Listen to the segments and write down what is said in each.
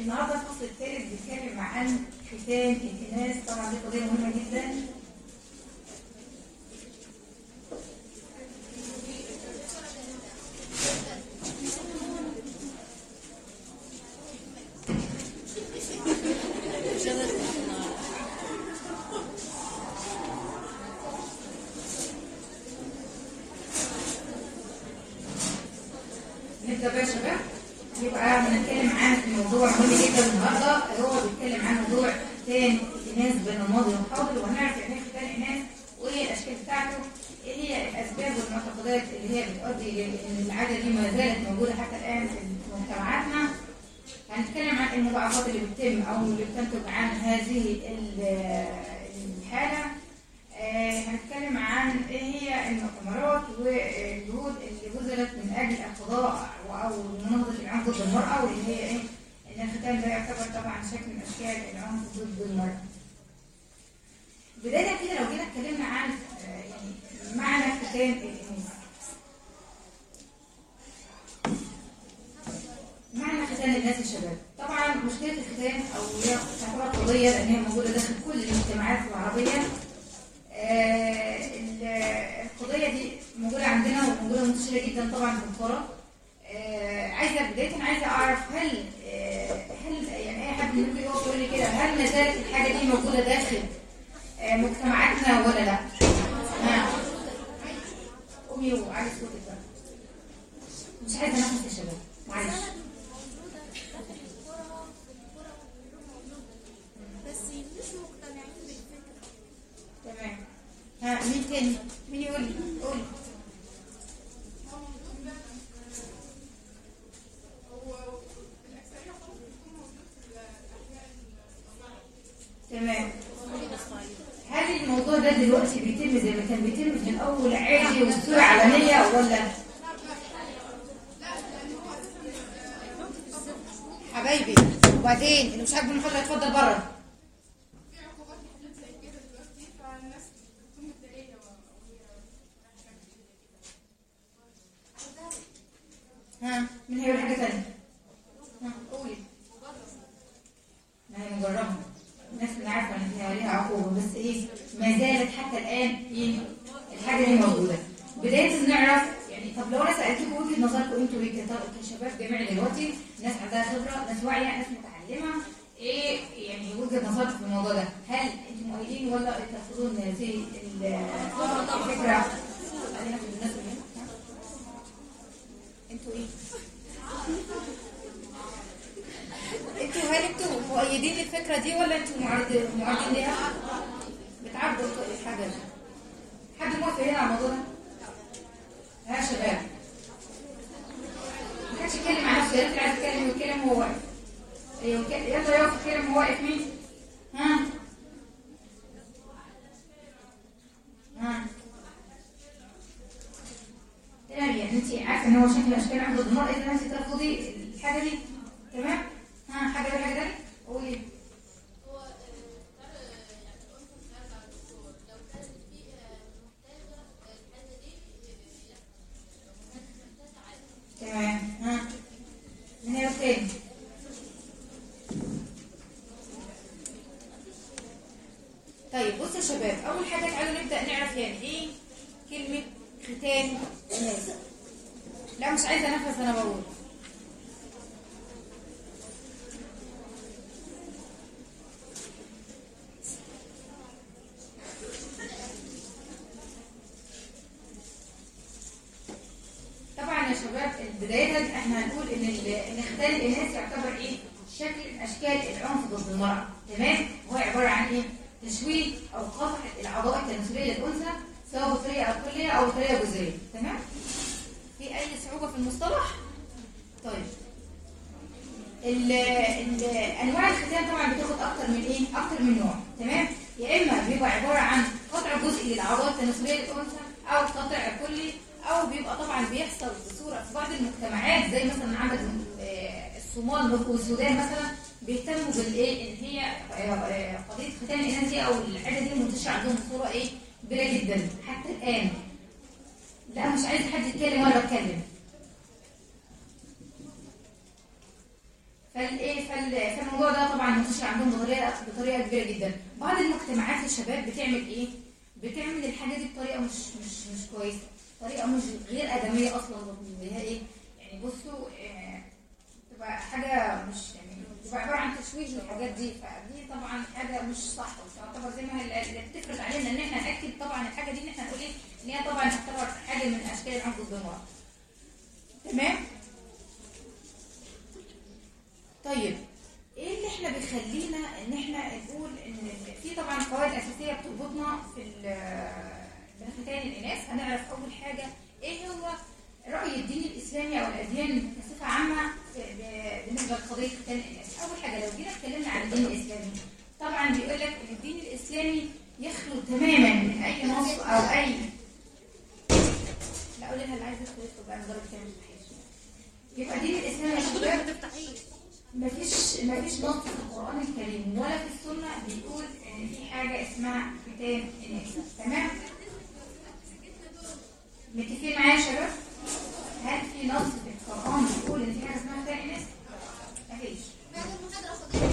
النهارده الفصل الثالث بيتكلم عن ختان الاناث طبعا دي قضيه مهمه جدا نبدا بقى يا شباب يبقى هنتكلم عن موضوع مهم جدا النهارده هو بيتكلم عن موضوع ختان الاناث بين الماضي والحاضر وهنعرف يعني ايه ختان الاناث وايه الاشكال بتاعته ايه هي الاسباب والمعتقدات اللي هي بتؤدي ان العاده دي ما زالت موجوده حتى الان في مجتمعاتنا هنتكلم عن المضاعفات اللي بتتم او اللي بتنتج عن هذه ال- الحاله آه، هنتكلم عن ايه هي المؤتمرات والجهود اللي بذلت من اجل القضاء او مناهضه العنف ضد المراه واللي هي ايه ان الختان ده يعتبر طبعا شكل من اشكال العنف ضد المراه. بدايه كده لو جينا اتكلمنا عن آه، يعني معنى ختان الاناث. معنى ختان الناس يا شباب طبعا مشكله الختان او هي تعتبر قضيه لان هي موجوده داخل كل المجتمعات العربيه آه، ال- القضية دي موجودة عندنا وموجودة منتشرة جدا طبعا في القرى آه، عايزة بداية عايزة أعرف هل آه، هل يعني أي حد ممكن يقف يقول لي كده هل ما زالت الحاجة دي موجودة داخل آه، مجتمعاتنا ولا لا؟ ها قومي وعلي صوتك بقى مش عايزة نفس يا شباب معلش بس مش مقتنعين بالفكرة تمام ها مين تاني؟ مين يقول لي؟ قولي تمام هل الموضوع ده دلوقتي بيتم زي ما كان بيتم في الاول عادي وبصوره علنيه ولا حبايبي وبعدين اللي مش عاجبه المحاضره يتفضل بره في عقوبات لحاجات زي كده دلوقتي فالناس بتكون متضايقه ها مين هيقول حاجه ثانيه ها قولي ما هي مجربها الناس اللي عارفه ان هي عليها عقوبه بس ايه ما زالت حتى الان ايه الحاجه دي موجوده بدايه نعرف يعني طب لو انا سالتكم وجهه نظركم انتوا ايه كط- كشباب جامعي دلوقتي ناس عندها خبره ناس واعيه ناس متعلمه ايه يعني وجهه نظركم في الموضوع ده هل انتم مؤيدين ولا ترفضون هذه ال- الفكره خلينا في الناس اللي هنا. انتوا ايه انتوا هل انتوا مؤيدين للفكره دي ولا انتوا معارضين معارضين ليها؟ بتعبدوا الحاجه دي حد موافق هنا على الموضوع ده؟ ها يا شباب ما حدش يتكلم مع نفسه يا ريت اللي عايز يتكلم يتكلم وهو واقف ايوه يلا يقف يتكلم وهو واقف مين؟ ها ها تمام يعني انت عارفه ان هو شكل اشكال عنده الدمار اذا انت ترفضي الحاجه دي تمام ها حاجه غير حاجه تانية قولي تمام ها من هنا تاني طيب بصوا يا شباب اول حاجه تعالوا نبدا نعرف يعني ايه كلمه ختان الناس لا مش عايزه انفذ انا بقول طبعا يا شباب بداية احنا هنقول ان ال- ان ختان الاناث يعتبر ايه؟ شكل من اشكال العنف ضد المرأة تمام؟ هو عبارة عن ايه؟ تشويه او قطع الاعضاء التناسلية للانثى سواء بطريقة كلية او بطريقة جزئية تمام؟ في اي صعوبة في المصطلح؟ طيب ال ال انواع الختان طبعا بتاخد اكتر من ايه؟ اكتر من نوع تمام؟ يا اما بيبقى عباره عن قطع جزئي للاعضاء التناسليه للانثى او قطع كلي او بيبقى طبعا بيحصل بصوره في بعض المجتمعات زي مثلا عندك آه، الصومال والسودان مثلا بيهتموا بالايه ان هي آه، آه، قضيه ختان الاناث دي او الحاجه دي منتشره عندهم بصوره ايه؟ كبيره جدا حتى الان لا مش عايز حد يتكلم ولا بتكلم ف فالايه فال- فالموضوع ده طبعا منتشر عندهم بطريقه بطريقه كبيره جدا بعض المجتمعات الشباب بتعمل ايه بتعمل الحاجه دي بطريقه مش مش مش كويسه طريقه مش غير ادميه اصلا اللي هي ايه يعني بصوا آه، تبقى حاجه مش يعني تبقى عباره عن تشويه للحاجات دي فدي طبعا حاجه مش صح وتعتبر زي ما هي اللي بتفرض علينا ان احنا ناكد طبعا الحاجه دي ان احنا نقول ايه ان هي طبعا تعتبر حاجه من اشكال العنف ضد المراه تمام طيب ايه اللي احنا بيخلينا ان احنا نقول ان في طبعا قواعد اساسيه بتربطنا في ال- بين ختان الاناث هنعرف اول حاجه ايه هو راي الدين الاسلامي او الاديان بصفه عامه في- ب- بالنسبه لقضيه ختان الاناث اول حاجه لو جينا اتكلمنا عن الدين الاسلامي طبعا بيقول لك ان الدين الاسلامي يخلو تماما من اي نص او اي لا قولي لها اللي عايز يدخل يدخل بقى مجرد كلام مستحيل يبقى الدين الاسلامي يا شباب مفيش مفيش نص في القرآن الكريم ولا في السنة بيقول إن في حاجة اسمها ختان النساء تمام؟ متفقين معايا يا شباب؟ هل في نص في القرآن بيقول إن في حاجة اسمها ختان النساء؟ مفيش بعد المحاضرة خدها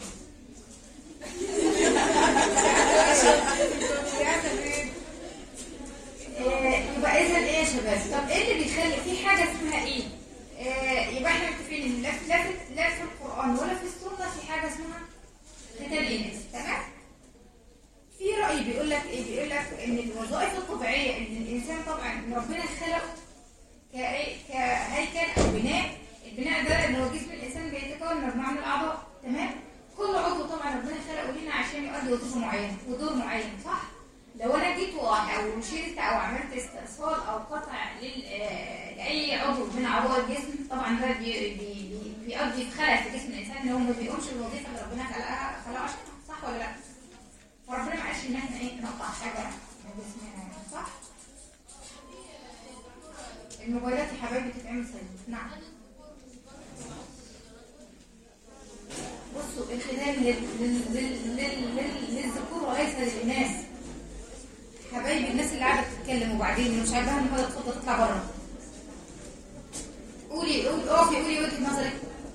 آه، يبقى اذا ايه يا شباب طب ايه اللي بيخلي في حاجه اسمها ايه آه، يبقى احنا متفقين ان لا في- لا في- لا في القران ولا في السنه في حاجه اسمها ختان الاناث تمام في راي بيقول لك ايه بيقول لك ان الوظائف الطبيعيه ان الانسان طبعا ربنا خلقه كايه كهيكل او بناء البناء ده اللي هو جسم الانسان بيتكون من مجموعه من الاعضاء تمام كل عضو طبعا ربنا خلقه لنا عشان يؤدي وظيفه معينه ودور معين صح لو انا جيت و- او شلت او عملت استئصال او قطع لل- آه، لاي عضو من اعضاء الجسم طبعا ده بي بي بي بيؤدي في خلل في جسم الانسان اللي هو ما بيقومش بالوظيفه اللي ربنا خلقها خلقها عشانها صح ولا لا؟ فربنا ما قالش ان احنا ايه نقطع حاجه من جسمنا يعني صح؟ الموبايلات يا حبايبي بتتعمل سليم نعم بصوا الختان لل- لل- لل- لل- لل- للذكور وليس للإناث حبايبي الناس اللي قاعدة بتتكلم وبعدين اللي مش عاجباها ان هو تفضل تطلع بره قولي قولي اقفي قولي وجهة نظرك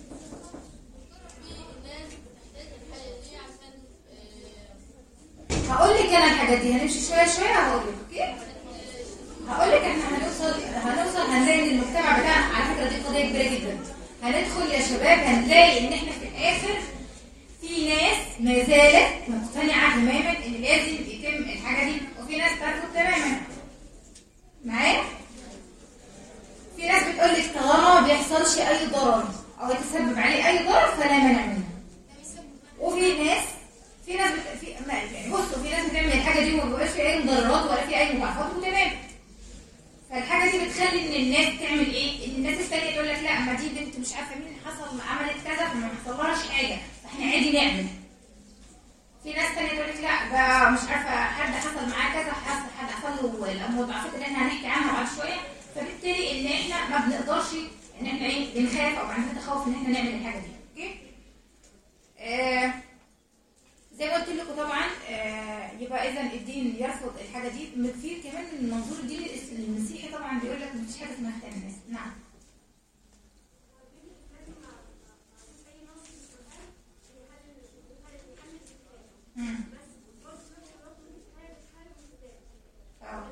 هقول لك انا الحاجات دي هنمشي شويه شويه هقول لك اوكي هقول لك احنا هنوصل هنوصل هنلاقي ان المجتمع بتاعنا على فكره دي قضيه كبيره جدا هندخل يا شباب هنلاقي ان احنا في الاخر في ناس ما زالت مقتنعه تماما ان لازم يتم الحاجه دي وفي ناس ترفض تماما معايا في ناس بتقول لك طالما ما بيحصلش اي ضرر او يتسبب عليه اي ضرر فلا مانع منه وفي ناس في ناس بت... في ما... يعني بصوا في ناس بتعمل الحاجه دي وما بيبقاش فيها اي مضررات ولا فيها اي مضاعفات وتمام فالحاجه دي بتخلي ان الناس تعمل ايه؟ ان الناس الثانيه تقول لك لا ما دي بنت مش عارفه مين حصل عملت كذا فما حصلهاش حاجه فاحنا عادي نعمل في ناس ثانيه تقول لك لا ده مش عارفه حد حصل معاه كذا حصل حد حصل له المضاعفات اللي احنا هنحكي عنها بعد شويه فبالتالي ان احنا ما بنقدرش ان احنا ايه بنخاف او عندنا تخوف ان احنا نعمل الحاجه دي اوكي؟ آه زي ما قلت لكم طبعا آه يبقى اذا الدين يرفض الحاجه دي في كمان من منظور الدين الإس- المسيحي طبعا بيقول لك مفيش حاجه اسمها ختان الناس نعم مم. آه.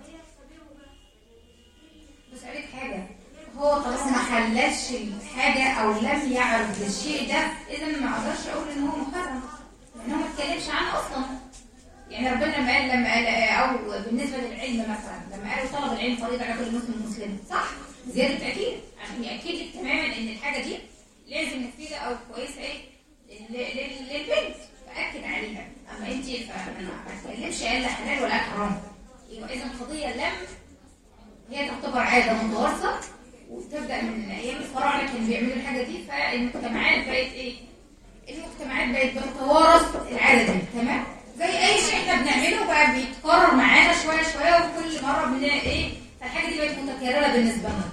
بس أقول لك حاجه هو طالما ما حللش الحاجه او لم يعرف بالشيء ده اذا ما اقدرش اقول ان هو محرم لان هو ما اتكلمش عنه اصلا يعني ربنا لما قال لما قال او بالنسبه للعلم مثلا لما قالوا طلب العلم فريضه على كل مسلم ومسلمه صح زياده تاكيد عشان ياكد لك تماما ان الحاجه دي لازم مفيده او كويسه ايه لل- لل- للبنت فاكد عليها اما انت فما ما اتكلمش قال لا حلال ولا حرام يبقى اذا القضيه لم هي تعتبر عاده متوارثه وتبدا من ايام الفراعنه كانوا بيعملوا الحاجه دي فالمجتمعات بقت ايه المجتمعات بقت بتتوارث العاده دي تمام زي اي شيء احنا بنعمله بقى بيتكرر معانا شويه شويه وكل مره بن ايه فالحاجه دي بقت متكرره بالنسبه لنا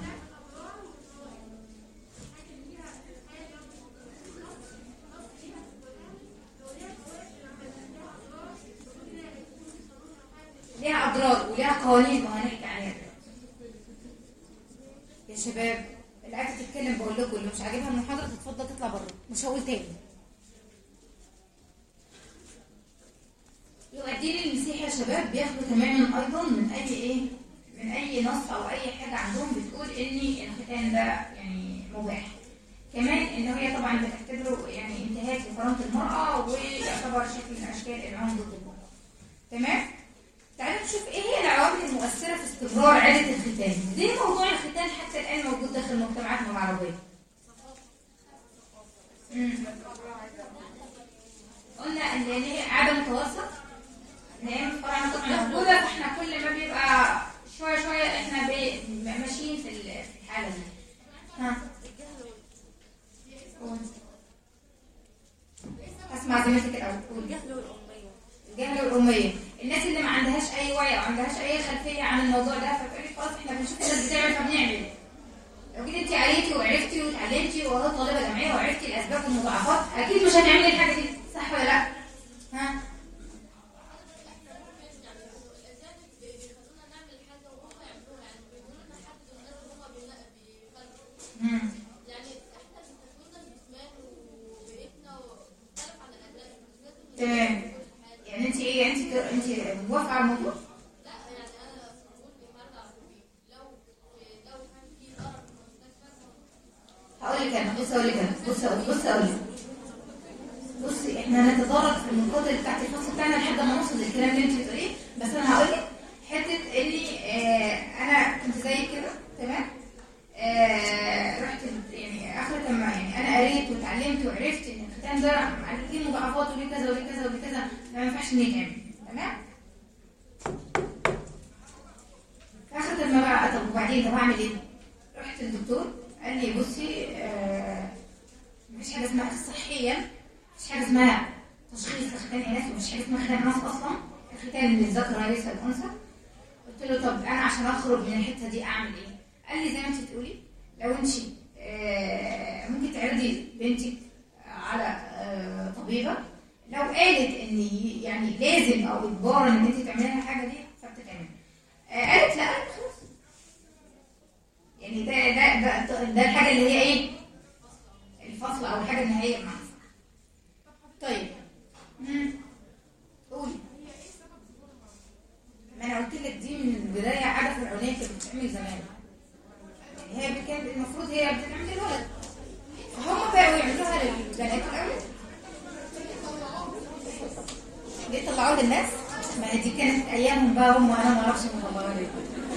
ليها اضرار وليها قوانين وهنحكي عليها دلوقتي يا شباب اللي عايزه تتكلم بقول لكم اللي مش عاجبها المحاضره تتفضل تطلع بره مش مش هقول تاني يبقى الدين المسيحي يا شباب بياخدوا تماما ايضا من اي ايه من اي نص او اي حاجه عندهم بتقول ان الختان ده يعني مباح كمان ان هي طبعا بتعتبره يعني انتهاك لكرامه المراه ويعتبر شكل من اشكال العنف ضد المراه تمام تعالوا نشوف ايه هي العوامل المؤثره في استمرار عاده الختان ليه موضوع الختان حتى الان موجود داخل مجتمعاتنا العربيه مم. قلنا ان هي عدم توسط ان هي الفراعنه طبعا موجوده فاحنا كل ما بيبقى شويه شويه احنا بي- ماشيين في ال- في الحاله دي ها قول. اسمع زميلتك الاول قول. الجهل والأمية الجهل والأمية الناس اللي ما عندهاش أي وعي أو عندهاش أي خلفية عن الموضوع ده فتقولي خلاص إحنا بنشوف الناس بتعمل فبنعمل لو جيت أنت قريتي وعرفتي واتعلمتي وهو طالبة جامعية وعرفتي الأسباب والمضاعفات أكيد مش هتعملي الحاجة دي صح ولا لأ؟ ها؟ مم. تمام يعني انت ايه انت انت موافقه على الموضوع؟ هقول لك انا بص اقول لك انا بص اقول بص اقول لك بصي احنا هنتدرج في النقاط اللي بتاعت الفصل بتاعنا لحد ما نوصل للكلام اللي انت بتقوليه بس انا هقول لك حته اني آه انا كنت زيك كده تمام آه رحت يعني اخر لما يعني انا قريت واتعلمت وعرفت ان الختان ده ليه مضاعفات وليه كذا وليه كذا وليه كذا ما ينفعش ان يتعمل تمام اخر لما بقى طب وبعدين طب اعمل ايه؟ رحت للدكتور قال لي بصي آه مفيش حاجه اسمها صحيا مفيش حاجه اسمها تشخيص ختان اناث ومفيش حاجه اسمها ختان اناث اصلا الختان للذكر وليس الانثى قلت له طب انا عشان اخرج من الحته دي اعمل ايه؟ قال لي زي ما انت بتقولي لو انت آه ممكن تعرضي بنتك على آه طبيبه لو قالت ان ي- يعني لازم او اجبارا ان انت تعملي لها الحاجه دي فبتتعمل آه قالت لا قالت خلاص يعني ده ده ده ده الحاجه اللي هي ايه؟ الفصل او الحاجه النهائيه بمعنى صح. طيب مم. قولي ما انا قلت لك دي من البدايه عاده فرعونيه كانت بتتعمل زمان يعني هي كانت المفروض هي بتتعمل للولد فهم بقوا يعملوها للبنات الاول ليه طلعوها للناس؟ ما هي دي كانت ايامهم بقى هم انا ما اعرفش هم طلعوها ليه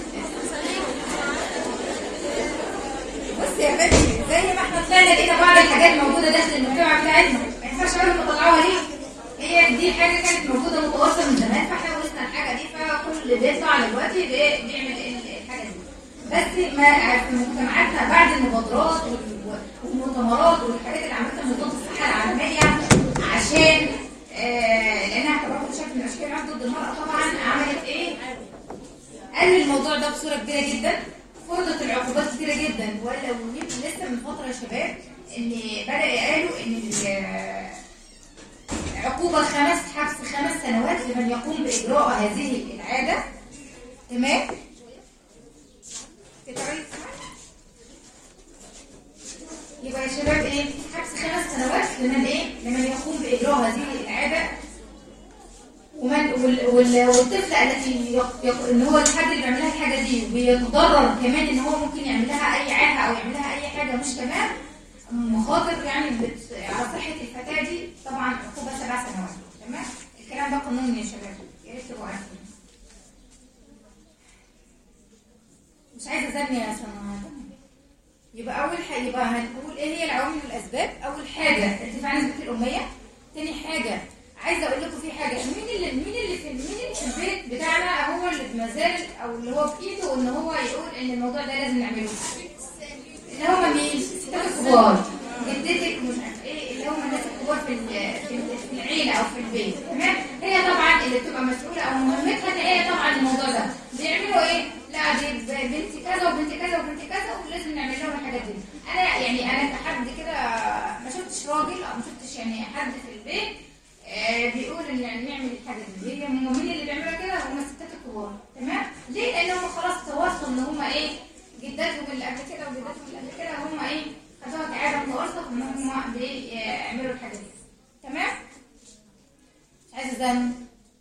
بص يا بنتي زي ما احنا طلعنا لقينا بعض الحاجات موجوده داخل المجتمع بتاعتنا ما ينفعش اقول لهم طلعوها ليه؟ هي دي حاجه كانت موجوده متواصله من زمان فاحنا ورثنا الحاجه دي فكل اللي بيطلع دلوقتي بي- بيعمل ال- الحاجه دي بس ما في مجتمعاتنا بعد المبادرات وال- والمؤتمرات والحاجات اللي عملتها منظمه الصحه العالميه عشان آه لانها اعتبرت شكل من اشكال العنف ضد المراه طبعا عملت ايه؟ قال الموضوع ده بصوره كبيره جدا فرضت العقوبات كتيره جدا ولو يمكن لسه من فتره يا شباب ان بدا يقالوا ان ال- عقوبه خمس حبس خمس سنوات لمن يقوم باجراء هذه العاده تمام تتعرف يبقى يا شباب ايه حبس خمس سنوات لمن ايه لمن يقوم باجراء هذه العاده ومن وال وال والطفل التي يق... يق... ان هو الحد اللي بيعمل لها الحاجه دي وبيتضرر كمان ان هو ممكن يعمل لها اي عاهه او يعمل لها اي حاجه مش تمام مخاطر يعني بت... على صحه الفتاه دي طبعا عقوبه سبع سنوات تمام الكلام ده قانوني يا شباب يا ريت تبقوا عارفين مش عايزه ازني يا سنة يبقى اول حاجه يبقى هنقول ايه هي العوامل والاسباب اول حاجه ارتفاع نسبه الاميه تاني حاجه عايزه اقول لكم في حاجه مين اللي مين اللي في مين اللي في البيت بتاعنا هو اللي ما زال او اللي هو بايده ان هو يقول ان الموضوع ده لازم نعمله اللي هم مين الستات الكبار جدتك مش عارف ايه اللي هم الناس الكبار في ال- في ال- في العيله او في البيت تمام هي طبعا اللي بتبقى مسؤوله او مهمتها ان هي طبعا الموضوع ده بيعملوا ايه لا دي ب- بنتي كذا وبنتي كذا وبنتي كذا ولازم نعمل لهم الحاجات دي انا يعني انا كحد كده ما شفتش راجل او ما شفتش يعني حد في البيت آه، بيقول ان يعني نعمل الحاجه دي هي هم مين اللي بيعملوا كده هم الستات الكبار تمام ليه لان هم خلاص تواصلوا ان هم ايه جداتهم اللي قبل كده وجداتهم اللي قبل كده هم ايه خدوها كعاده متوارثه ان هم بيعملوا الحاجه دي تمام مش عايزه زن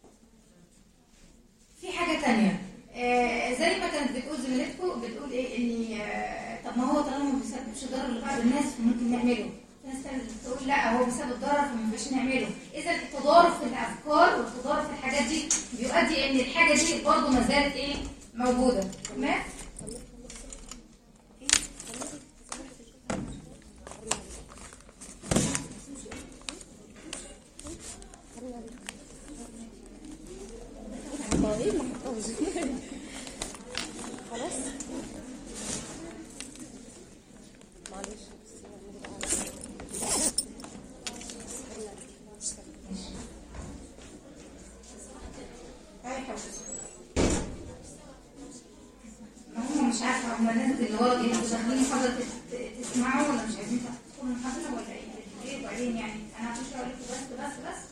في حاجه تانية آه زي ما كانت بتقول زميلتكم بتقول ايه ان آه طب ما هو طالما ما بيسببش ضرر لبعض الناس فممكن نعمله في ناس تانية بتقول لا هو بيسبب ضرر فما ينفعش نعمله اذا التضارب في الافكار والتضارب في الحاجات دي بيؤدي ان الحاجه دي برضه ما زالت ايه موجوده تمام طيب ما حطوش خلاص معلش بس يعني هاي حبيبتي ما هم مش عارفه هم الناس اللي ورا دي انتوا داخلين محاضره تت- تسمعوا ولا مش عايزين تدخلوا المحاضره ولا ايه؟ ايه وبعدين يعني انا هخش اقول لكم بس بس بس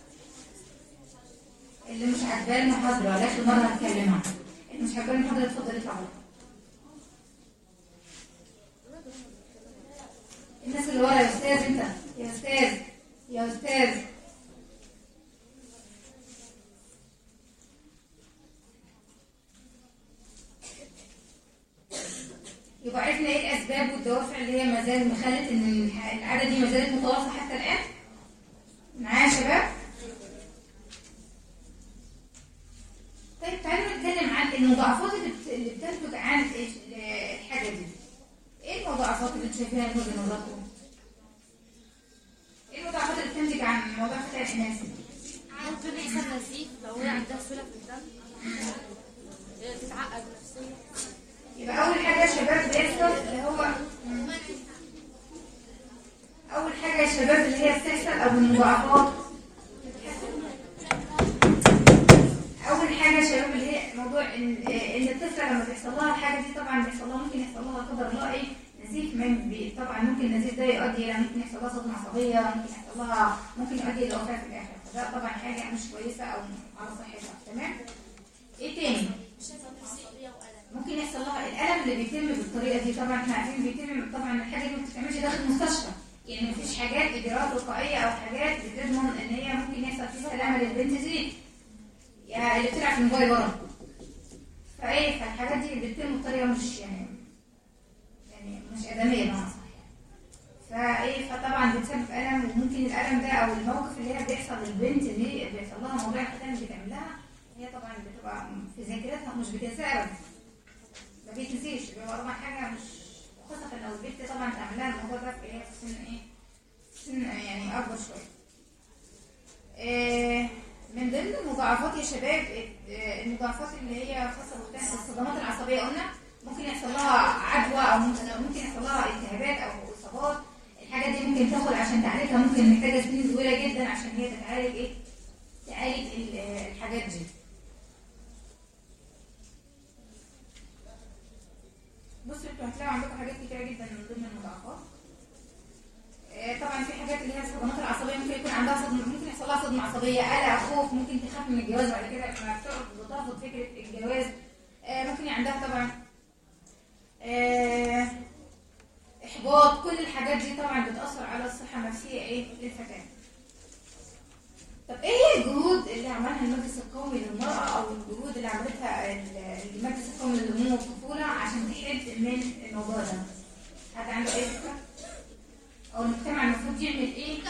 اللي مش عاجباه المحاضره لاخر مره هتكلمها اللي مش عاجباه المحاضره اتفضل اطلع بره الناس اللي ورا يا استاذ انت يا استاذ يا استاذ يبقى عرفنا ايه الاسباب والدوافع اللي هي ما زال مخلت ان الح- العاده دي ما زالت متواصله حتى الان معايا يا شباب طيب تعالوا نتكلم عن المضاعفات اللي بت- اللي بتنتج عن إيش- الحاجه دي ايه المضاعفات اللي انتوا شايفينها من وجهه نظركم ايه المضاعفات اللي بتنتج عن موضوع فتح الاناث ممكن يحصل نزيف لو هي عندها سهولة في الدم هي تتعقد نفسيا يبقى اول حاجه يا شباب بيحصل اللي هو اول حاجه يا شباب اللي هي بتحصل او المضاعفات اول حاجه يا شباب اللي هي موضوع ان ان الطفله لما بيحصل لها الحاجه دي طبعا بيحصل لها ممكن يحصل لها لا قدر الله ايه نزيف من بي طبعا ممكن النزيف ده يؤدي الى ممكن يحصل لها صدمه عصبيه ممكن يحصل لها ممكن يؤدي الى وفاه في الاخر فده طبعا حاجه مش كويسه او على صحتها تمام ايه تاني ممكن يحصل لها الالم اللي بيتم بالطريقه دي طبعا احنا عارفين بيتم طبعا الحاجه دي ما بتتعملش داخل المستشفى يعني مفيش حاجات اجراءات وقائيه او حاجات بتضمن ان هي ممكن يحصل فيها سلامه للبنت دي يا اللي بتلعب في الموبايل ورا فايه فالحاجات دي بتتم بطريقه مش يعني يعني مش ادميه بمعنى صح فايه فطبعا بتسبب الم وممكن الالم ده او الموقف اللي هي بيحصل للبنت دي بيحصل لها موضوع الختان اللي بتعمل لها هي طبعا بتبقى في ذاكرتها مش بتنساها أبداً. ما بيتنسيش بيبقى طبعا حاجه مش خاصه لو البنت طبعا تعمل لها الموضوع ده في هي في سن ايه سن يعني اكبر شويه آه، من ضمن المضاعفات يا شباب آه، المضاعفات اللي هي خاصه بالختان الصدمات العصبيه قلنا ممكن يحصل لها عدوى او ممكن ممكن يحصل لها التهابات او اصابات الحاجات دي ممكن تاخد عشان تعالجها ممكن محتاجه سنين طويله جدا عشان هي تتعالج ايه تعالج ال- الحاجات دي بصوا انتوا هتلاقوا عندكم حاجات كتيرة جدا من ضمن المضاعفات آه، طبعا في حاجات اللي هي الصدمات العصبيه ممكن يكون عندها صدمه ممكن يحصل لها صدمه عصبيه قلق خوف ممكن تخاف من الجواز بعد كده لما بتقعد بترفض فكره الجواز آه، ممكن يبقى عندها طبعا آه، احباط كل الحاجات دي طبعا بتاثر على الصحه النفسيه ايه للفتاه طب ايه هي الجهود اللي عملها المجلس القومي للمرأة او الجهود اللي عملتها ال- المجلس القومي للأمومة والطفولة عشان تحد من الموضوع ده؟ حد عنده اي فكرة؟ او المجتمع المفروض يعمل ايه؟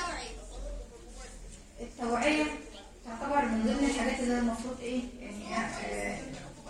التوعية تعتبر من ضمن الحاجات اللي المفروض ايه؟ يعني آه،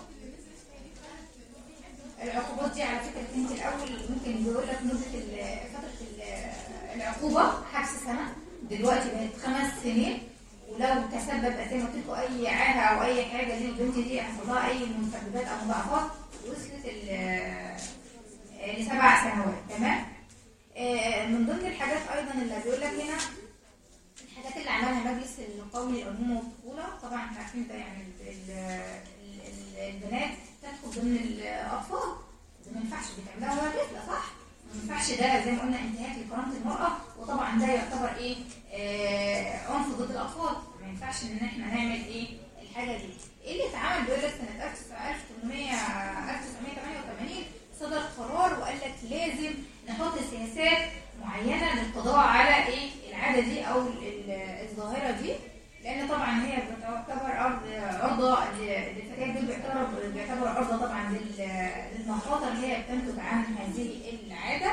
العقوبات دي على فكرة انت الاول ممكن بيقول لك مدة ال- فترة ال- العقوبة حبس سنة دلوقتي بقت خمس سنين ولو تسبب زي ما قلت لكم اي عاهه او اي حاجه للبنت دي حصل لها اي مسببات او مضاعفات وصلت ال- لسبع سنوات تمام آه، من ضمن الحاجات ايضا اللي بيقول لك هنا الحاجات اللي عملها مجلس القومي للامومه والطفوله طبعا احنا عارفين ده يعني ال- ال- ال- البنات تدخل ضمن الاطفال ده ما ينفعش بتعملها ولا طفله صح؟ ما ينفعش ده زي ما قلنا انتهاك لكرامه المراه وطبعا ده يعتبر ايه؟ آه عنف ضد الاطفال ما ينفعش ان احنا نعمل ايه؟ الحاجه دي. ايه اللي اتعمل بيقول لك سنه 1800 1988 صدر قرار وقال لك لازم نحط سياسات معينه للقضاء على ايه؟ العاده دي او ال- ال- الظاهره دي لان طبعا هي بتعتبر ارض عرضه ل- الفتيات دول بيعتبروا بيعتبروا عرضه طبعا لل- للمخاطر اللي هي بتنتج عن هذه العاده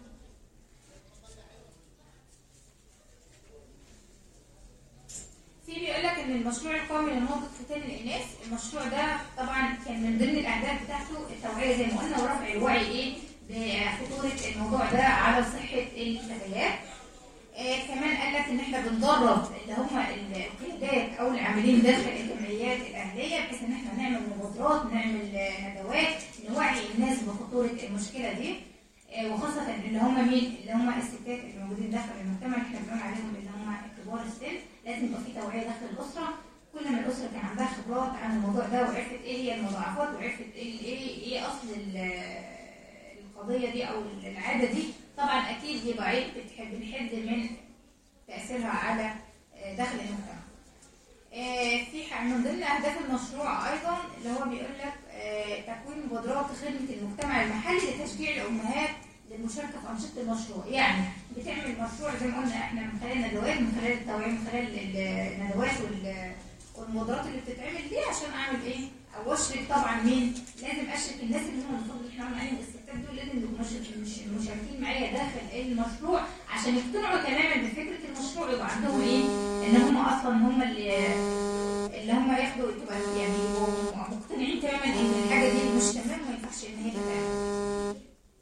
في بيقول لك ان المشروع القومي لنهضه ختان الاناث المشروع ده طبعا كان من ضمن الاهداف بتاعته التوعيه زي ما قلنا ورفع الوعي ايه بخطوره الموضوع ده على صحه الفتيات آه كمان قال لك ان احنا بندرب اللي هم القيادات او العاملين داخل الجمعيات الاهليه بحيث ان احنا نعمل مبادرات نعمل آه، ندوات نوعي الناس بخطوره المشكله دي آه، وخاصه اللي هم مين اللي هم الستات اللي موجودين داخل المجتمع اللي احنا بنقول عليهم اللي هم كبار السن لازم يبقى في توعيه داخل الاسره كل ما الاسره كان عندها خبرات عن الموضوع ده وعرفت ايه هي المضاعفات وعرفت ايه ايه ايه اصل ال- القضيه دي او العاده دي طبعا اكيد يبقى عيب بتحب بنحد من تاثيرها على آه، داخل المجتمع. آه، في ح- من ضمن اهداف المشروع ايضا اللي هو بيقول لك آه، تكوين مبادرات خدمه المجتمع المحلي لتشجيع الامهات للمشاركه في انشطه المشروع، يعني بتعمل مشروع زي ما قلنا احنا من خلال الندوات من خلال التوعيه من خلال ال- الندوات وال- والمبادرات اللي بتتعمل دي عشان اعمل ايه؟ او اشرك طبعا مين؟ لازم اشرك الناس اللي هم المفروض احنا قلنا عليهم الستات دول لازم يبقوا مش- مش- مشاركين معايا داخل المشروع عشان يقتنعوا تماما بفكره المشروع يبقى عندهم ايه؟ ان هم اصلا هم اللي اللي هم ياخدوا تبقى يعني يبقوا مقتنعين تماما ان الحاجه دي مش تمام وما ينفعش ان هي تتعمل.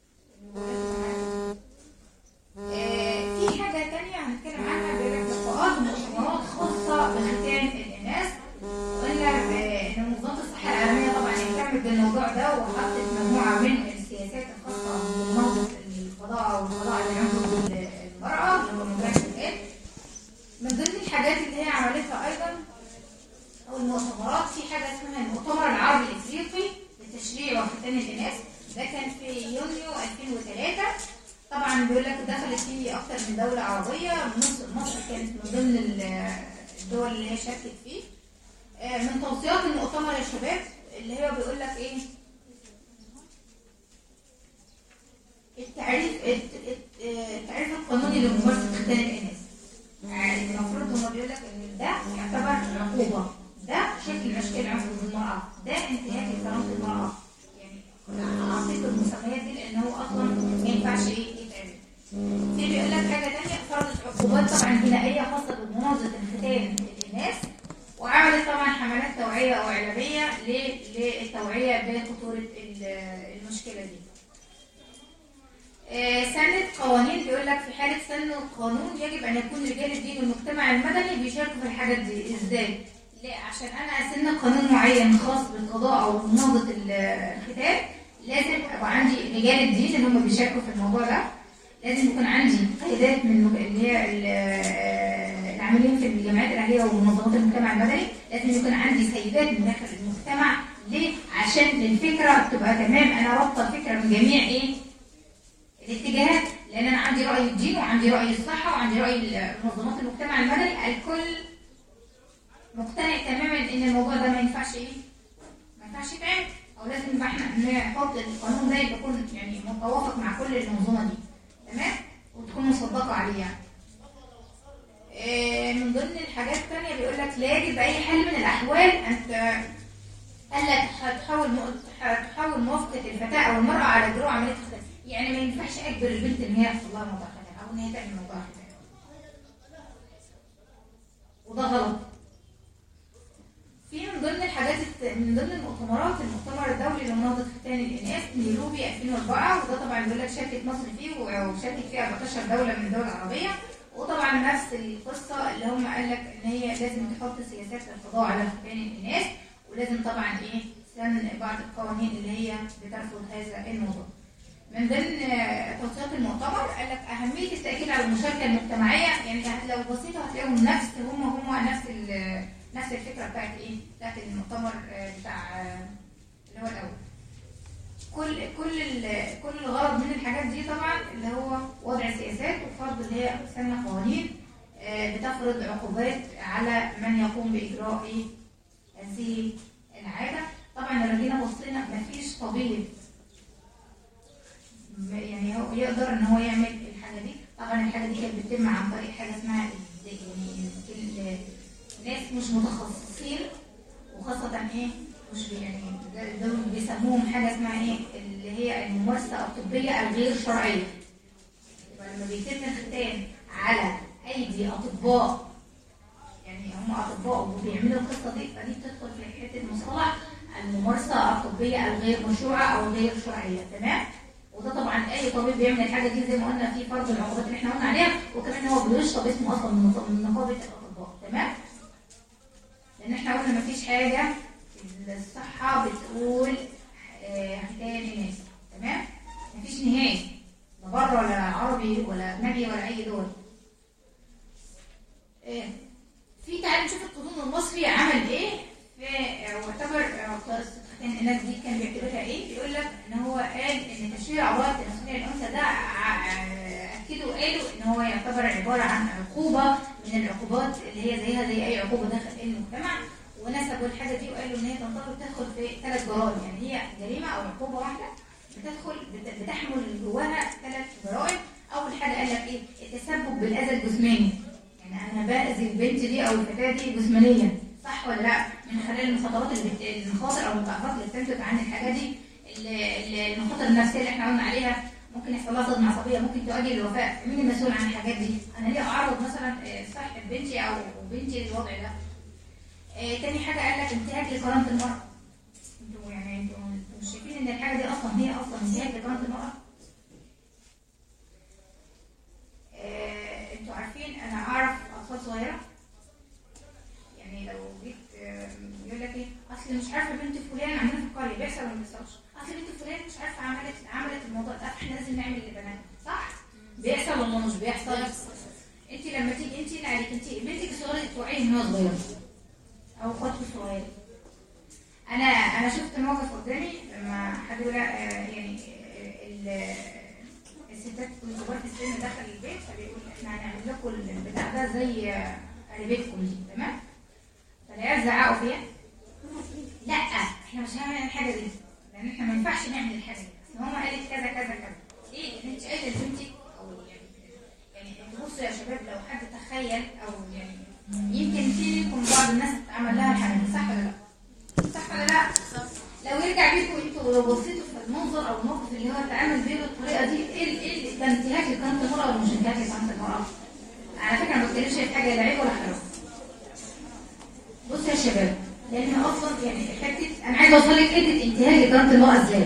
آه، في حاجه تانية هنتكلم عنها بيقول لك لقاءات ومؤتمرات خاصه بختان الاناث قلنا ب- ان منظمه الصحه العالميه طبعا اهتمت بالموضوع ده وحطت مجموعه من السياسات الخاصه بمنظمه القضاء والقضاء اللي عنده المراه اللي هو موضوع الختان من ضمن الحاجات اللي هي عملتها ايضا او المؤتمرات في حاجه اسمها المؤتمر العربي الافريقي للتشريع وختان الاناث ده كان في يونيو 2003 طبعا بيقول لك دخلت فيه اكتر من دوله عربيه مصر مصر كانت من ضمن ال- الدول اللي هي شاركت فيه آه، من توصيات المؤتمر يا شباب اللي هو بيقول لك ايه التعريف الت- الت- آه، التعريف القانوني لممارسه ختان الاناث يعني المفروض هما بيقول لك ان ده يعتبر عقوبه ده شكل من اشكال عنف ضد المراه ده انتهاك لكرامه المراه يعني اعطيته المسميات دي لان هو اصلا ما ينفعش ايه يتعمل في بيقول لك حاجه ثانيه فرضت عقوبات طبعا جنائيه خاصه بمناظره الختان الناس وعملت طبعا حملات توعيه او اعلاميه ل- للتوعيه بخطوره ال- المشكله دي. آه، سنة قوانين بيقول لك في حالة سن القانون يجب أن يكون رجال الدين والمجتمع المدني بيشاركوا في الحاجات دي إزاي؟ لا عشان أنا سن قانون معين خاص بالقضاء أو مناضة ال- الختان لازم أبقى عندي رجال الدين اللي هم بيشاركوا في الموضوع ده لازم يكون عندي قيادات من المج- اللي هي ال- العاملين في الجمعيات الأهلية ومنظمات المجتمع المدني لازم يكون عندي سيدات من داخل المجتمع ليه؟ عشان الفكرة تبقى تمام أنا رابطة الفكرة من جميع إيه؟ الاتجاهات لان انا عندي راي الدين وعندي راي الصحه وعندي راي منظمات المجتمع المدني الكل مقتنع تماما ان الموضوع ده ما ينفعش ايه ما ينفعش يتعمل او لازم يبقى احنا نحط القانون ده يكون يعني متوافق مع كل المنظومه دي تمام وتكون مصدقه عليه يعني آه، من ضمن الحاجات الثانيه بيقول لك لا يجب باي حال من الاحوال ان ت- الا تحاول تحاول موافقه الفتاه او المراه على اجراء عمليه الختان يعني ما ينفعش اجبر البنت ان هي يحصل لها موضوع ختان او ان هي تعمل موضوع ختان وده غلط في من ضمن الحاجات الت- من ضمن المؤتمرات المؤتمر الدولي لمناهضة ختان الإناث نيروبي 2004 وده طبعا بيقول لك شاركت مصر فيه وشاركت فيه 14 دولة من الدول العربية وطبعا نفس القصة اللي هم قال لك إن هي لازم تحط سياسات للقضاء على ختان الإناث ولازم طبعا إيه سن بعض القوانين اللي هي بترفض هذا الموضوع. من ضمن آه، توصيات المؤتمر قال لك أهمية التأكيد على المشاركة المجتمعية يعني لو بسيطة هتلاقيهم نفس هم هم نفس ال- نفس الفكرة بتاعت إيه؟ بتاعت المؤتمر آه، بتاع آه، اللي هو الأول. كل كل ال- كل الغرض من الحاجات دي طبعا اللي هو وضع سياسات وفرض اللي هي سن قوانين آه، بتفرض عقوبات على من يقوم بإجراء إيه؟ هذه العادة طبعا لو جينا بصينا مفيش طبيب يعني هو يقدر ان هو يعمل الحاجه دي طبعا الحاجه دي كانت بتتم عن طريق حاجه اسمها ال- يعني ال- ناس مش متخصصين وخاصه ايه مش بي- يعني ده- دول بيسموهم حاجه اسمها ايه اللي هي الممارسه الطبيه الغير شرعيه يبقى لما بيتم الختان على ايدي اطباء يعني هم اطباء وبيعملوا القصه دي فدي بتدخل في حته مصطلح الممارسه الطبيه الغير مشروعه او غير شرعيه تمام وده طبعا اي طبيب بيعمل الحاجه دي زي ما قلنا في فرض العقوبات اللي احنا قلنا عليها وكمان هو بيشطب اسمه اصلا من نقابه من نقابة الاطباء تمام لان احنا قلنا مفيش حاجه في الصحه بتقول آه، ختان الناس تمام مفيش نهائي لا بره ولا عربي ولا اجنبي ولا اي دول آه، في تعالى نشوف القانون المصري عمل ايه في آه، واعتبر آه، قصه ختان الناس دي كان بيعتبرها ايه بيقول لك ان هو قال ان تشريع عضلات التناسليه الانثى ده ع- آه، اكدوا قالوا ان هو يعتبر عباره عن عقوبه من العقوبات اللي هي زيها زي اي عقوبه داخل المجتمع ونسبوا الحاجه دي وقالوا ان هي تنطبق تدخل في ثلاث جرائم يعني هي جريمه او عقوبه واحده بتدخل بت- بتحمل جواها ثلاث جرائم اول حاجه قال لك ايه التسبب بالاذى الجسماني يعني انا باذي البنت دي او الفتاه دي جسمانيا صح ولا لا من خلال المخاطرات اللي بت... المخاطر او المتعرضات اللي بتنتج عن الحاجه دي ال- ال- المخاطر النفسيه اللي احنا قلنا عليها ممكن يحصل لها صدمه عصبيه ممكن تؤدي للوفاه مين المسؤول عن الحاجات دي انا ليه اعرض مثلا آه، صحه بنتي او بنتي للوضع ده آه، تاني حاجه قال لك انتهاك لكرامه المراه انتوا يعني انتوا انتوا مش شايفين ان الحاجه دي اصلا هي اصلا انتهاك لكرامه المراه آه، انتوا عارفين انا اعرف اطفال صغيره يعني لو جيت آه، يقول لك ايه اصل مش عارفه بنت فلان عندنا في القريه بيحصل ولا ما بيحصلش اصل بنت فلان مش عارفه عملت عملت الموضوع ده احنا لازم نعمل لبنات صح بيحصل ولا مش بيحصل انت لما تيجي انت اللي عليك انت بنتك الصغيره توعيه ان هي صغيره او اخواتك الصغيره انا انا شفت موقف قدامي لما حد يقول آه، يعني آه، ال- الستات الكبار في السن دخل البيت فبيقول احنا هنعمل لكم البتاع ده زي آه، قريبتكم دي تمام فالعيال زعقوا فيها لا احنا مش هنعمل الحاجه دي لان احنا ما ينفعش نعمل الحاجه دي اصل ماما قالت كذا كذا كذا ايه ان انت قايله لبنتك او يعني يعني انتوا بصوا يا شباب لو حد تخيل او يعني يمكن فيكم بعض الناس عمل لها الحاجه دي صح ولا لا؟ صح ولا لا؟ لو يرجع بيكم انتوا لو بصيتوا في المنظر او الموقف اللي هو اتعامل بيه بالطريقه دي ايه ال- ايه ال- ده انتهاك لكرامه المراه ولا مش انتهاك لكرامه المراه؟ على فكره ما بتكلمش في حاجه لا عيب ولا حرام. بصوا يا شباب لان اصلا يعني حته انا عايزه اوصل لك حته انتهاك لكرامه المراه ازاي؟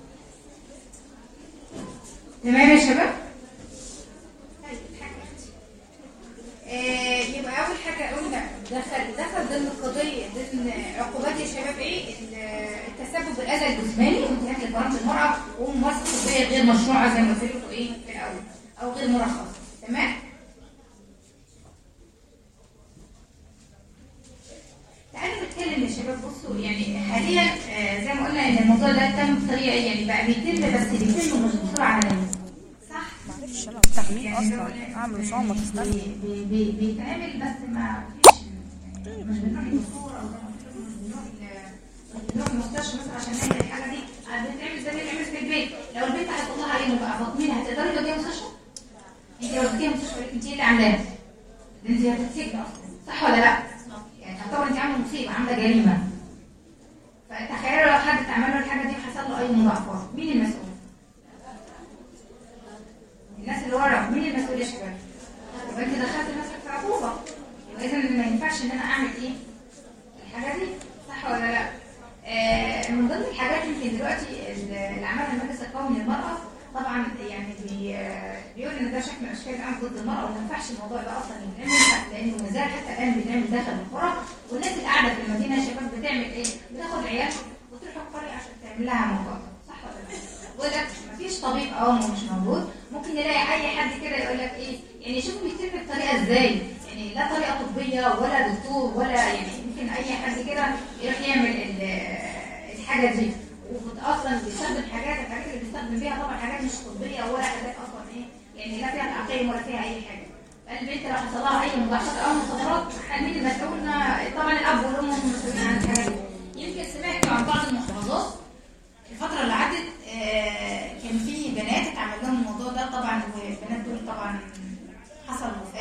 تمام يا شباب؟ طيب حاجه اختي آه، يبقى اول حاجه قلنا دخل دخل ضمن القضيه ضمن عقوبات يا شباب ايه ال- التسبب بالاذى الجسماني وانتهاك لكرامه المراه وممارسه طبيه غير مشروعه زي ما قلت لكم ايه في الاول او غير مرخصه تمام تعالوا نتكلم يا شباب بصوا يعني حاليا آه، زي ما قلنا ان الموضوع ده تم بطريقه يعني بقى بيتم بس بيتم مش بسرعه عالميه صح؟ معلش انا بتاع مين يعني اصلا اعمل صومة تستنى بي- بي- بي- بيتعمل بس ما فيش يعني مش بنروح للدكتور او زي ما قلت لكم مش بنروح ل- مش بنروح المستشفى مثلا عشان نعمل الحاجه دي آه، بتتعمل زي ما بتتعمل في البيت لو البنت هيحصل لها ايه بقى فاطمين هتقدري توديها مستشفى؟ انت لو وديتيها مستشفى انت اللي عاملاها انت هتتسجن اصلا صح ولا لا؟ يعني تعتبر انت عامله مصيبه عامله جريمه فتخيلوا لو حد اتعمل له الحاجه دي وحصل له اي مضاعفات مين المسؤول؟ الناس اللي ورا مين المسؤول يا شباب؟ يبقى انت دخلت نفسك في عقوبه يبقى اذا ما ينفعش ان انا اعمل ايه؟ الحاجه دي صح ولا لا؟ آه من ضمن الحاجات يمكن دلوقتي اللي عملها المجلس القومي للمراه طبعا يعني بي آه، بيقول ان ده شكل من اشكال العنف ضد المراه وما ينفعش الموضوع ده اصلا يتعمل لانه ما زال حتى الان بيتعمل داخل القرى والناس اللي قاعده في المدينه يا شباب بتعمل ايه؟ بتاخد عيال وتروح القريه عشان تعمل لها موضوع ده. صح ولا لا؟ يقول لك مفيش طبيب او مش موجود ممكن يلاقي اي حد كده يقول لك ايه يعني شوف بيتم بطريقه ازاي يعني لا طريقه طبيه ولا دكتور ولا يعني يمكن اي حد كده يروح يعمل ال- الحاجه دي واصلا بيستخدم حاجات الحاجات اللي بيستخدم بيها طبعا حاجات مش طبيه ولا حاجات اصلا ايه يعني لا فيها تعقيم ولا فيها اي حاجه فالبنت لو حصل لها اي مضاعفات او مخاطرات مين المسؤول طبعا الاب والام هم المسؤولين عن الحاجات دي يمكن سمعتوا عن بعض المحافظات الفترة اللي عدت آه، كان في بنات اتعمل لهم الموضوع ده طبعا والبنات دول طبعا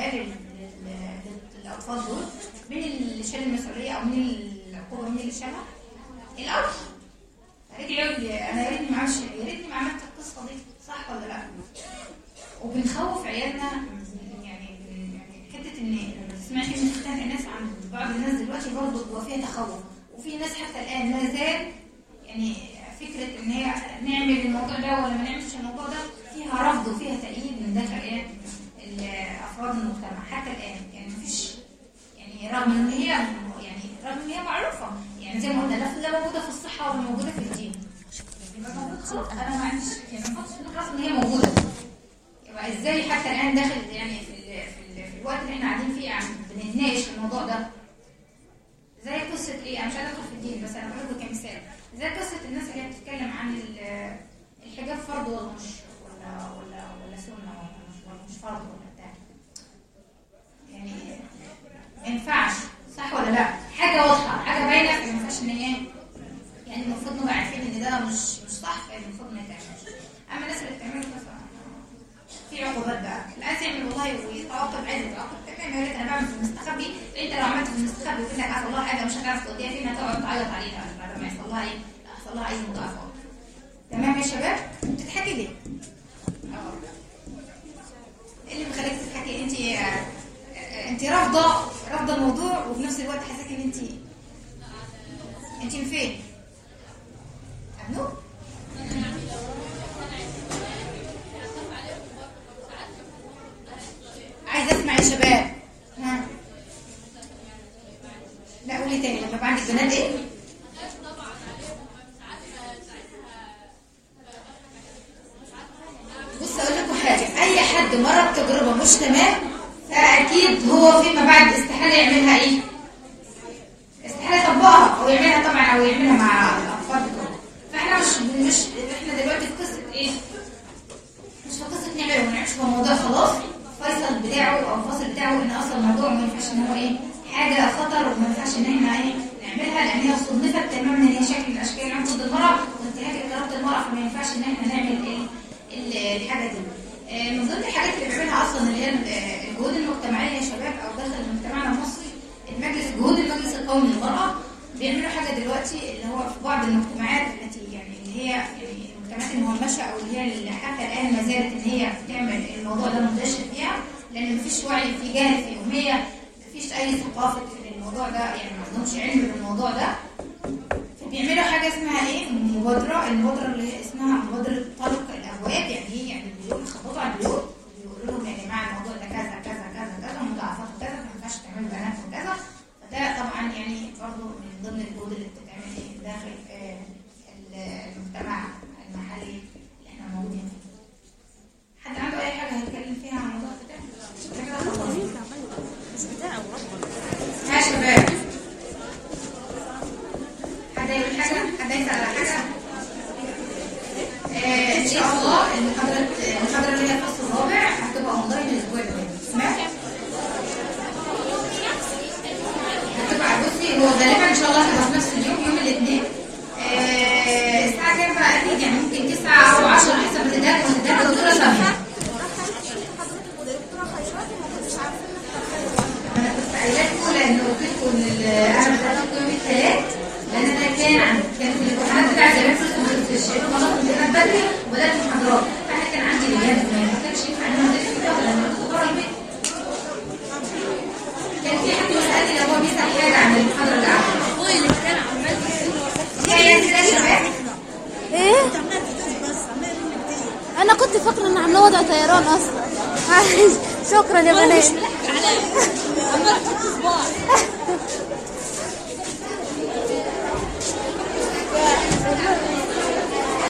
العيال ال- ال- الاطفال دول مين اللي شال المسؤوليه او مين العقوبه مين اللي شالها؟ الاب رجعوا لي انا يا ريتني ما عملتش يا ريتني ما عملت القصه دي صح ولا لا؟ وبنخوف عيالنا من- يعني من- يعني حته ان لما تسمعي كلمه ختان الناس عند بعض الناس دلوقتي برضه هو فيها تخوف وفي ناس حتى الان ما زال يعني فكره ان هي نعمل الموضوع ده ولا ما نعملش الموضوع ده فيها رفض وفيها تأييد من داخل ايه ال- افراد المجتمع حتى الان يعني مفيش يعني رغم ان هي يعني رغم ان هي معروفه يعني زي ما قلنا لا لا موجوده في الصحه ولا موجوده في الدين يبقى موجود خلاص انا ما عنديش يعني ما احطش خلاص ان هي موجوده يبقى ازاي حتى الان داخل يعني في ال في, ال في الوقت اللي احنا قاعدين فيه عم بنتناقش في الموضوع ده زي قصه ايه انا مش عايزه ادخل في الدين بس انا بقول لكم كمثال زي قصه الناس اللي هي بتتكلم عن ال- الحجاب فرض ولا مش ولا ولا ولا سنه ولا مش ولا مش فرض ولا بتاع يعني ما ينفعش صح ولا لا حاجه واضحه حاجه باينه ما ينفعش ان هي يعني المفروض نبقى عارفين ان ده مش مش صح يعني المفروض ما يتعملش اما الناس اللي بتعمله ده ف- في عقوبات بقى اللي عايز يعمل والله ويتعاقب عايز يتعاقب تمام يقول لك انا بعمل في المستخبي انت لو عملت في المستخبي وكده حصل لها حاجه مش هتعرف توديها فين هتقعد تعيط عليها بعد ما يحصل لها ايه يحصل لها اي مضاعفات تمام يا شباب بتضحكي ليه؟ اه ايه اللي مخليك تضحكي انت انت رافضه رافضه الموضوع وفي نفس الوقت حاساكي ان انت انت من فين؟ أبنو؟ عايزه اسمع يا شباب ها لا قولي تاني لما يبقى عندك بنات ايه؟ بص اقول لكم حاجه اي حد مر بتجربه مش تمام فاكيد هو فيما بعد استحاله يعملها ايه؟ استحاله يطبقها او يعملها طبعا او يعملها مع الاطفال بتوعه فاحنا مش مش احنا دلوقتي في قصه ايه؟ مش في قصه نعمل وما نعملش هو الموضوع خلاص فيصل بتاعه او الفاصل بتاعه ان اصلا الموضوع ما ينفعش ان هو ايه حاجه خطر وما ينفعش ان احنا ايه نعملها لان هي صنفت تماما ان هي شكل من اشكال العنف ضد المراه وانتهاك لكرامه المراه فما ينفعش ان احنا نعمل ايه ال- الحاجه دي آه، من ضمن الحاجات اللي بيعملها اصلا اللي هي ال- الجهود المجتمعيه يا شباب او داخل مجتمعنا المصري المجلس جهود المجلس القومي للمراه بيعملوا حاجه دلوقتي اللي هو في بعض المجتمعات التي يعني اللي هي يعني المجتمعات المهمشه او اللي هي اللي حتى الان ما زالت ان هي بتعمل الموضوع ده منتشر فيها لان مفيش وعي في جهل في وهي مفيش اي ثقافه في الموضوع ده يعني ما عندهمش علم بالموضوع ده بيعملوا حاجه اسمها ايه مبادره المبادره اللي هي اسمها مبادره طلق الابواب يعني ايه يعني البيوت يخبطوا على البيوت ويقولوا لهم يا جماعه الموضوع ده كذا كذا كذا كذا مضاعفات كذا ما ينفعش تعملوا بنات وكذا فده طبعا يعني برضه من ضمن الجهود اللي بتتعمل ايه داخل آه، ال- المجتمع المحلي اللي احنا موجودين فيه. حد عنده اي حاجه هيتكلم فيها عن الموضوع ده؟ كده خلاص. مش بتاعه ربنا ها يا شباب حد يقول حاجة؟ حد يسأل على حاجة؟ آه إن شاء الله المحاضرة المحاضرة اللي هي الفصل الرابع هتبقى أونلاين الأسبوع الجاي سمعت؟ هتبقى بصي هو غالبا إن شاء الله هتبقى في نفس اليوم يوم الاثنين آه الساعة كام بقى أكيد يعني ممكن 9 أو 10 حسب ما تدرك وتدرك الدكتورة سامية انا كنت قايله لكم لان قلت لكم ان ال- انا بدات يوم الثلاث لان انا كان عندي كانت الامتحانات بتاعت زمان في الشهر خلاص كنت بدري وبدات محاضرات فانا كان عندي لجان ما كانش ينفع ان انا ادرس في الوقت لان كنت بره البيت كان في حد بيسالني لو هو بيسال حاجه عن المحاضره اللي قبل هو اللي كان عمال هي كده يا شباب ايه انا كنت فاكره ان عامله وضع طيران اصلا شكرا يا بنات عليا عمال احط صباع